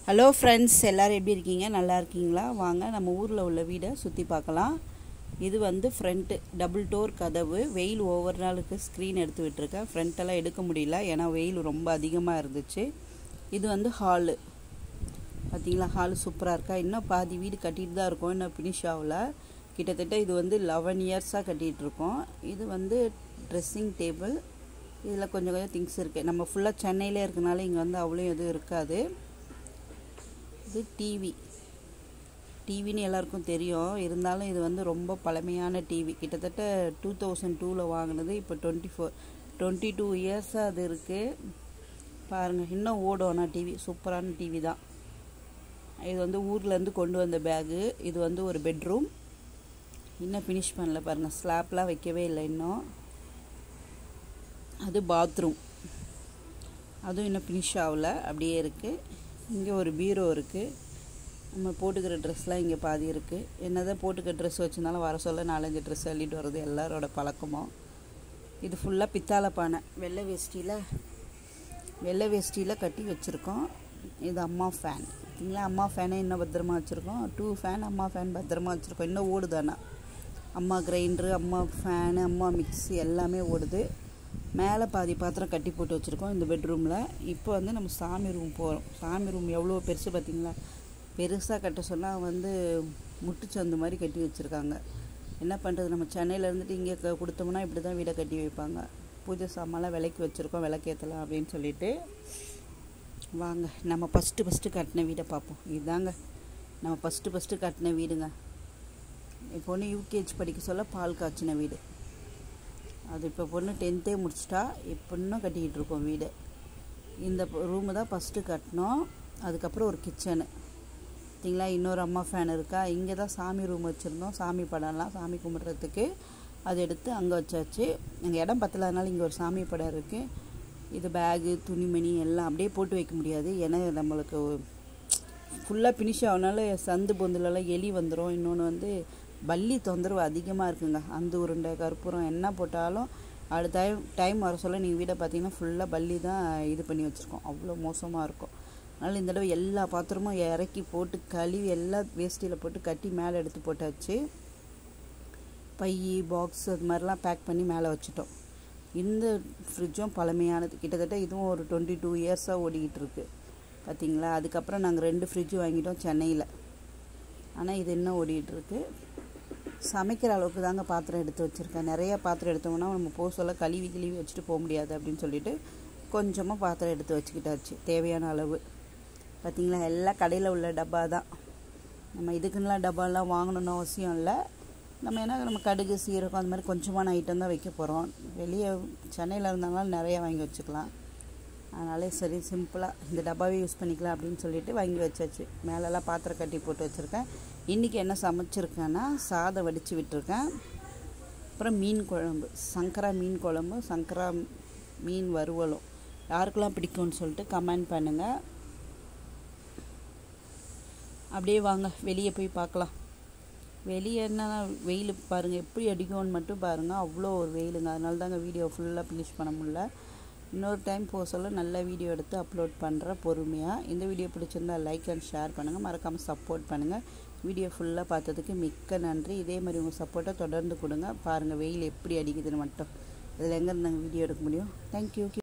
hello friends எல்லோரும் எப்படி இருக்கீங்க நல்லா இருக்கீங்களா வாங்க நம்ம ஊரில் உள்ள வீடை சுற்றி பார்க்கலாம் இது வந்து ஃப்ரண்ட்டு டபுள் டோர் கதவு வெயில் ஒவ்வொரு நாளுக்கு ஸ்க்ரீன் எடுத்து விட்டுருக்கேன் ஃப்ரண்ட்டெல்லாம் எடுக்க முடியல ஏன்னா வெயில் ரொம்ப அதிகமாக இருந்துச்சு இது வந்து ஹாலு பார்த்தீங்களா ஹால் சூப்பராக இருக்கா இன்னும் பாதி வீடு கட்டிட்டு தான் இருக்கோம் இன்னும் ஃபினிஷ் ஆகல கிட்டத்தட்ட இது வந்து லெவன் இயர்ஸாக கட்டிகிட்டு இருக்கோம் இது வந்து ட்ரெஸ்ஸிங் டேபிள் இதில் கொஞ்சம் கொஞ்சம் திங்ஸ் இருக்குது நம்ம ஃபுல்லாக சென்னையிலே இருக்கனால இங்கே வந்து அவ்வளோ எதுவும் இருக்காது இது டிவி டிவின்னு எல்லாருக்கும் தெரியும் இருந்தாலும் இது வந்து ரொம்ப பழமையான டிவி கிட்டத்தட்ட டூ தௌசண்ட் டூவில் வாங்கினது இப்போ டுவெண்ட்டி ஃபோர் டுவெண்ட்டி டூ இயர்ஸாக அது இருக்குது பாருங்கள் இன்னும் ஓடும் ஆனால் டிவி சூப்பரான டிவி தான் இது வந்து ஊர்லேருந்து கொண்டு வந்த பேகு இது வந்து ஒரு பெட்ரூம் இன்னும் ஃபினிஷ் பண்ணல பாருங்கள் ஸ்லாப்லாம் வைக்கவே இல்லை இன்னும் அது பாத்ரூம் அதுவும் இன்னும் ஃபினிஷ் ஆகலை அப்படியே இருக்குது இங்கே ஒரு பீரோ இருக்குது நம்ம போட்டுக்கிற ட்ரெஸ்லாம் இங்கே பாதி இருக்குது என்னதான் போட்டுக்கிற ட்ரெஸ் வச்சுருந்தாலும் வர சொல்ல நாலஞ்சு ட்ரெஸ் அள்ளிட்டு வர்றது எல்லாரோட பழக்கமும் இது ஃபுல்லாக பித்தாளை பானை வெள்ளை வேஷ்டியில் வெள்ளை வேஷ்டியில் கட்டி வச்சுருக்கோம் இது அம்மா ஃபேன் பார்த்தீங்களா அம்மா ஃபேனே இன்னும் பத்திரமா வச்சுருக்கோம் டூ ஃபேன் அம்மா ஃபேன் பத்திரமா வச்சுருக்கோம் இன்னும் ஓடுதானா அம்மா கிரைண்டரு அம்மா ஃபேனு அம்மா மிக்ஸி எல்லாமே ஓடுது மேலே பாதி பாத்திரம் கட்டி போட்டு வச்சுருக்கோம் இந்த பெட்ரூமில் இப்போ வந்து நம்ம சாமி ரூம் போகிறோம் சாமி ரூம் எவ்வளோ பெருசு பார்த்திங்களா பெருசாக கட்ட சொன்னால் வந்து முட்டுச்சந்து மாதிரி கட்டி வச்சுருக்காங்க என்ன பண்ணுறது நம்ம சென்னையில் இருந்துட்டு இங்கே க- கொடுத்தோம்னா இப்படி தான் வீடை கட்டி வைப்பாங்க பூஜை சாமான்லாம் விலைக்கு வச்சுருக்கோம் விளக்கேற்றலாம் அப்படின்னு சொல்லிட்டு வாங்க நம்ம ஃபஸ்ட்டு ஃபஸ்ட்டு கட்டின வீடை பார்ப்போம் இதுதாங்க நம்ம ஃபஸ்ட்டு ஃபஸ்ட்டு கட்டின வீடுங்க என் பொண்ணு யூகேஜி படிக்க சொல்ல பால் காய்ச்சின வீடு அது இப்போ பொண்ணு டென்த்தே முடிச்சிட்டா இப்போ இன்னும் கட்டிக்கிட்டு இருக்கோம் வீடு இந்த ரூமு தான் ஃபஸ்ட்டு கட்டினோம் அதுக்கப்புறம் ஒரு கிச்சனு பார்த்தீங்களா இன்னொரு அம்மா ஃபேன் இருக்கா இங்கே தான் சாமி ரூம் வச்சுருந்தோம் சாமி படம்லாம் சாமி கும்பிட்றதுக்கு அது எடுத்து அங்கே வச்சாச்சு எங்கள் இடம் பத்தலாதனால இங்கே ஒரு சாமி படம் இருக்குது இது பேகு துணிமணி எல்லாம் அப்படியே போட்டு வைக்க முடியாது ஏன்னா நம்மளுக்கு ஃபுல்லாக ஃபினிஷ் ஆகனால சந்து பொந்துலலாம் எலி வந்துடும் இன்னொன்று வந்து பல்லி தொந்தரவு அதிகமாக இருக்குங்க அந்த உருண்டை கற்பூரம் என்ன போட்டாலும் அடுத்த டைம் டைம் வர சொல்ல நீங்கள் வீடை பார்த்தீங்கன்னா ஃபுல்லாக பல்லி தான் இது பண்ணி வச்சுருக்கோம் அவ்வளோ மோசமாக இருக்கும் அதனால் இந்த தடவை எல்லா பாத்திரமும் இறக்கி போட்டு கழுவி எல்லாம் வேஸ்டியில் போட்டு கட்டி மேலே எடுத்து போட்டாச்சு பை பாக்ஸ் அது மாதிரிலாம் பேக் பண்ணி மேலே வச்சுட்டோம் இந்த ஃப்ரிட்ஜும் பழமையானது கிட்டத்தட்ட இதுவும் ஒரு டுவெண்ட்டி டூ இயர்ஸாக ஓடிக்கிட்டு இருக்கு பார்த்தீங்களா அதுக்கப்புறம் நாங்கள் ரெண்டு ஃப்ரிட்ஜ் வாங்கிட்டோம் சென்னையில் ஆனால் இது இன்னும் ஓடிட்டு இருக்கு சமைக்கிற அளவுக்கு தாங்க பாத்திரம் எடுத்து வச்சுருக்கேன் நிறைய பாத்திரம் எடுத்தோம்னா நம்ம போக சொல்ல கழுவி கிழுவி வச்சுட்டு போக முடியாது அப்படின்னு சொல்லிட்டு கொஞ்சமாக பாத்திரம் எடுத்து வச்சுக்கிட்டாச்சு தேவையான அளவு பார்த்தீங்களா எல்லாம் கடையில் உள்ள டப்பா தான் நம்ம இதுக்குன்னெலாம் டப்பாலாம் வாங்கணும்னு அவசியம் இல்லை நம்ம என்ன நம்ம கடுகு சீரகம் அந்த மாதிரி கொஞ்சமான ஐட்டம் தான் வைக்க போகிறோம் வெளியே சென்னையில் இருந்தாலும் நிறைய வாங்கி வச்சுக்கலாம் அதனாலே சரி சிம்பிளாக இந்த டப்பாவே யூஸ் பண்ணிக்கலாம் அப்படின்னு சொல்லிட்டு வாங்கி வச்சாச்சு மேலெல்லாம் பாத்திரம் கட்டி போட்டு வச்சுருக்கேன் இன்றைக்கி என்ன சமைச்சிருக்கேன்னா சாதம் வடித்து விட்டுருக்கேன் அப்புறம் மீன் குழம்பு சங்கரா மீன் குழம்பு சங்கரா மீன் வறுவலும் யாருக்கெல்லாம் பிடிக்கும்னு சொல்லிட்டு கமெண்ட் பண்ணுங்கள் அப்படியே வாங்க வெளியே போய் பார்க்கலாம் வெளியே என்ன வெயில் பாருங்கள் எப்படி அடிக்கும்னு மட்டும் பாருங்கள் அவ்வளோ ஒரு வெயிலுங்க அதனால தாங்க வீடியோ ஃபுல்லாக ஃபினிஷ் பண்ண முடியல இன்னொரு டைம் போக சொல்ல நல்ல வீடியோ எடுத்து அப்லோட் பண்ணுறேன் பொறுமையாக இந்த வீடியோ பிடிச்சிருந்தா லைக் அண்ட் ஷேர் பண்ணுங்கள் மறக்காமல் சப்போர்ட் பண்ணுங்கள் வீடியோ ஃபுல்லாக பார்த்ததுக்கு மிக்க நன்றி இதே மாதிரி உங்கள் சப்போர்ட்டை தொடர்ந்து கொடுங்க பாருங்கள் வெயில் எப்படி அடிக்குதுன்னு மட்டும் இதில் எங்கே நாங்கள் வீடியோ எடுக்க முடியும் தேங்க்யூ